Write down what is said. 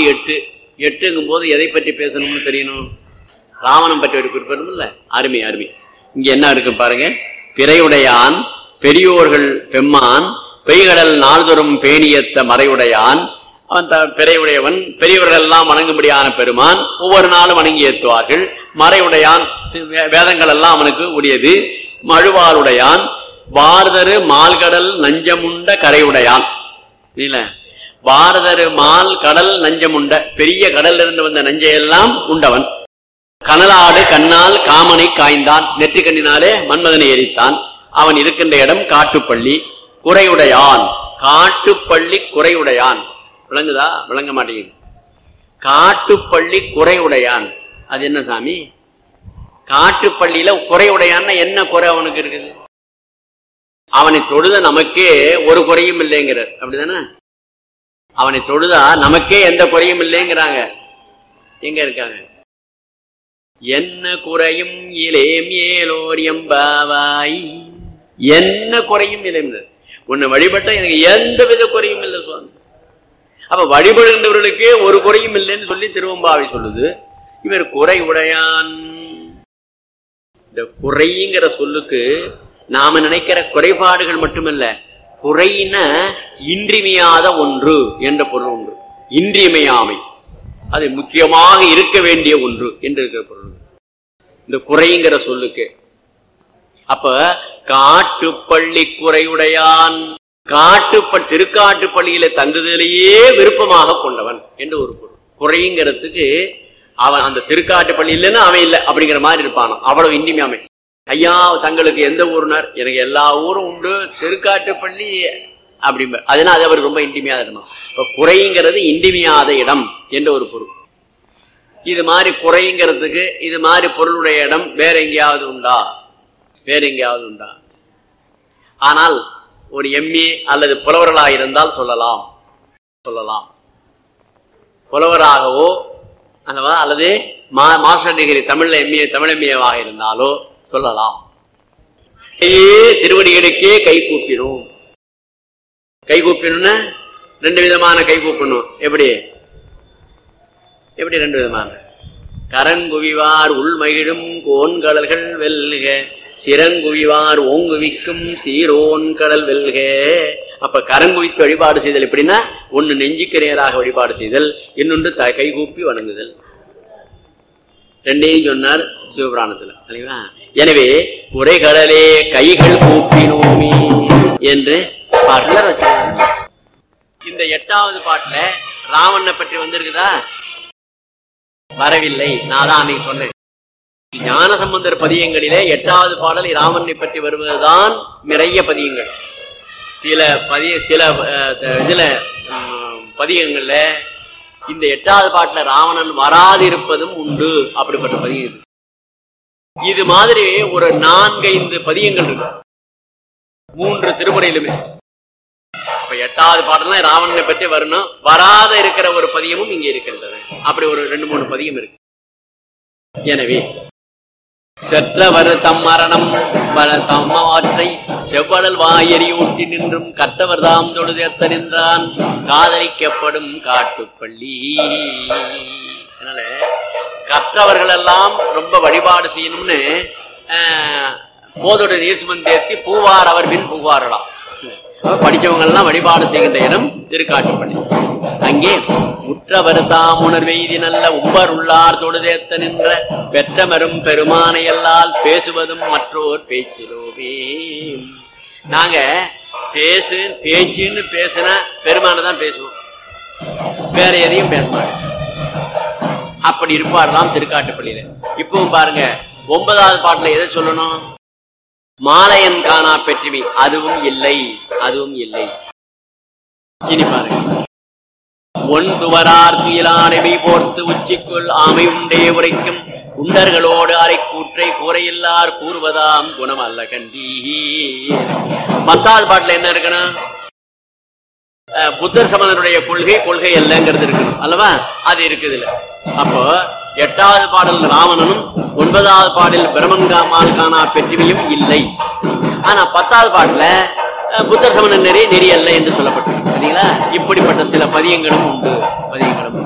எட்டு எட்டுங்கும் போது எதை பற்றி பேசணும்னு தெரியணும் ராவணம் பற்றி ஒரு குறிப்பிடணும் இல்ல அருமை அருமை இங்க என்ன இருக்கு பாருங்க பிறையுடையான் பெரியோர்கள் பெம்மான் பெய்கடல் நாள்தோறும் பேணியத்த மறையுடையான் அவன் த- பிறையுடையவன் பெரியவர்கள் எல்லாம் வணங்கும்படியான பெருமான் ஒவ்வொரு நாளும் வணங்கி ஏத்துவார்கள் மறையுடையான் வே- வேதங்கள் எல்லாம் அவனுக்கு உரியது மழுவாளுடையான் வார்தரு மால்கடல் நஞ்சமுண்ட கரையுடையான் இல்ல பாரதரு மால் கடல் நஞ்சமுண்ட பெரிய கடல்ல இருந்து வந்த நஞ்சையெல்லாம் உண்டவன் கனலாடு கண்ணால் காமனை காய்ந்தான் நெற்றிக்கண்ணினாலே மன்மதனை எரித்தான் அவன் இருக்கின்ற இடம் காட்டுப்பள்ளி குறையுடையான் காட்டுப்பள்ளி குறையுடையான் விளங்குதா விளங்க மாட்டேங்குது காட்டுப்பள்ளி குறையுடையான் அது என்ன சாமி காட்டுப்பள்ளியில குறையுடையான்னா என்ன குறை அவனுக்கு இருக்குது அவனை தொழுத நமக்கே ஒரு குறையும் இல்லைங்கிறார் அப்படிதானே அவனை தொழுதா நமக்கே எந்த குறையும் இல்லைங்கிறாங்க எங்க இருக்காங்க என்ன குறையும் இலேம் ஏலோர் எம்பாவாய் என்ன குறையும் இலேம் உன்னை வழிபட்ட எனக்கு எந்த வித குறையும் இல்லை சுவாமி அப்ப வழிபடுகின்றவர்களுக்கே ஒரு குறையும் இல்லைன்னு சொல்லி திருவம்பாவை சொல்லுது இவர் குறை உடையான் இந்த குறைங்கிற சொல்லுக்கு நாம நினைக்கிற குறைபாடுகள் மட்டுமல்ல குறைன இன்றியமையாத ஒன்று என்ற பொருள் ஒன்று இன்றியமையாமை அது முக்கியமாக இருக்க வேண்டிய ஒன்று என்று இருக்கிற பொருள் இந்த குறைங்கிற சொல்லுக்கு அப்ப காட்டுப்பள்ளி குறையுடையான் காட்டுப்ப திருக்காட்டுப்பள்ளியில தங்குதலையே விருப்பமாக கொண்டவன் என்று ஒரு பொருள் குறைங்கிறதுக்கு அவன் அந்த திருக்காட்டுப்பள்ளி இல்லைன்னா அவன் இல்லை அப்படிங்கிற மாதிரி இருப்பான் அவ்வளவு இனிமையாமை ஐயா தங்களுக்கு எந்த ஊருனார் எனக்கு எல்லா ஊரும் உண்டு திருக்காட்டுப்பள்ளி அப்படிம்ப அதனால அது அவருக்கு ரொம்ப இன்றிமையாத இடம் இப்ப குறைங்கிறது இன்றிமையாத இடம் என்ற ஒரு பொருள் இது மாதிரி குறைங்கிறதுக்கு இது மாதிரி பொருளுடைய இடம் வேற எங்கேயாவது உண்டா வேற எங்கேயாவது உண்டா ஆனால் ஒரு எம்ஏ அல்லது புலவர்களாக இருந்தால் சொல்லலாம் சொல்லலாம் புலவராகவோ அல்லவா அல்லது மா மாஸ்டர் டிகிரி தமிழ்ல எம்ஏ தமிழ் எம்ஏவாக இருந்தாலோ சொல்லலாம் கையே திருவடிகளுக்கே கை கூப்பினோம் கை கூப்பினோம்னா ரெண்டு விதமான கை கூப்பிடணும் எப்படி எப்படி ரெண்டு விதமான கரங்குவிவார் உள்மகிழும் கோன்கடல்கள் வெல்க சிறங்குவிவார் ஓங்குவிக்கும் சீரோன் கடல் வெல்க அப்ப கரங்குவித்து வழிபாடு செய்தல் எப்படின்னா ஒன்னு நெஞ்சுக்கு நேராக வழிபாடு செய்தல் இன்னொன்று த கைகூப்பி வணங்குதல் ரெண்டையும் சொன்னார் சிவபுராணத்துல இல்லைங்களா எனவே உரைகடலே கைகள் கூப்பினோமே என்று பாட்டுல வச்சிருக்காங்க இந்த எட்டாவது பாட்டுல ராவணனை பற்றி வந்திருக்குதா வரவில்லை நான் தான் அன்னைக்கு சொன்னேன் ஞானசம்பந்தர் பதியங்களிலே எட்டாவது பாடல் ராமனை பற்றி வருவதுதான் நிறைய பதியங்கள் சில பதிய சில அஹ், இதுல உம், பதியங்கள்ல இந்த எட்டாவது பாட்டுல ராவணன் வராதிருப்பதும் உண்டு அப்படிப்பட்ட பதியம் இது. இது மாதிரி ஒரு நான்கைந்து பதியங்கள் இருக்கு மூன்று திருமுறையிலுமே அப்ப எட்டாவது பாடலாம் ராவணனை பற்றி வரணும் வராத இருக்கிற ஒரு பதியமும் இங்க இருக்கின்றது அப்படி ஒரு ரெண்டு மூணு பதியம் இருக்கு எனவே செற்றவர் தம் மரணம் வர தம்மாற்றை செவ்வடல் வாயறி ஊட்டி நின்றும் கற்றவர் தாம் தொழுதேத்த நின்றான் காதலிக்கப்படும் காட்டுப்பள்ளி அதனால கற்றவர்கள் எல்லாம் ரொம்ப வழிபாடு செய்யணும்னு ஆஹ், போதோட நீர்சுமன் தேர்த்தி பூவார் அவர் பின் புகாரலாம் படிச்சவங்க எல்லாம் வழிபாடு செய்கின்ற இடம் திருக்காட்டுப்பள்ளி அங்கே உற்றவர் தாம் உணர்வெய்தி நல்ல உம்பர் உள்ளார் தொழுதேத்த நின்ற பெற்றமரும் பெருமானை எல்லால் பேசுவதும் மற்றோர் பேச்சிலோவே நாங்க பேசு பேச்சுன்னு பேசுனா பெருமானை தான் பேசுவோம் வேற எதையும் பேச மாட்டோம் அப்படி இருப்பார்லாம் திருக்காட்டுப்பள்ளியில இப்பவும் பாருங்க ஒன்பதாவது பாட்டுல எதை சொல்லணும் மாலையன் காணா பெற்றுவி அதுவும் இல்லை அதுவும் இல்லை இனி பாருங்க ஒன் துவரார் துயிலானவை போர்த்து உச்சிக்குள் ஆமை உண்டே உரைக்கும் உண்டர்களோடு அரை கூற்றை கூரையில்லார் கூறுவதாம் குணம் அல்ல கண்டி பத்தாவது பாட்டுல என்ன இருக்கணும் அஹ், புத்தர் சமணனுடைய கொள்கை கொள்கை அல்லங்கிறது இருக்கணும் அல்லவா அது இருக்குது இல்ல அப்போ எட்டாவது பாடல் ராவணனும் ஒன்பதாவது பாடல் பிரமன்கா மால்கானா பெற்றுமையும் இல்லை ஆனா பத்தாவது பாட்டுல அஹ், புத்தர் சமணன் நெறி நெறி அல்ல என்று சொல்லப்பட்டிருக்கு சரிங்களா இப்படிப்பட்ட சில பதியங்களும் உண்டு பதியங்களும்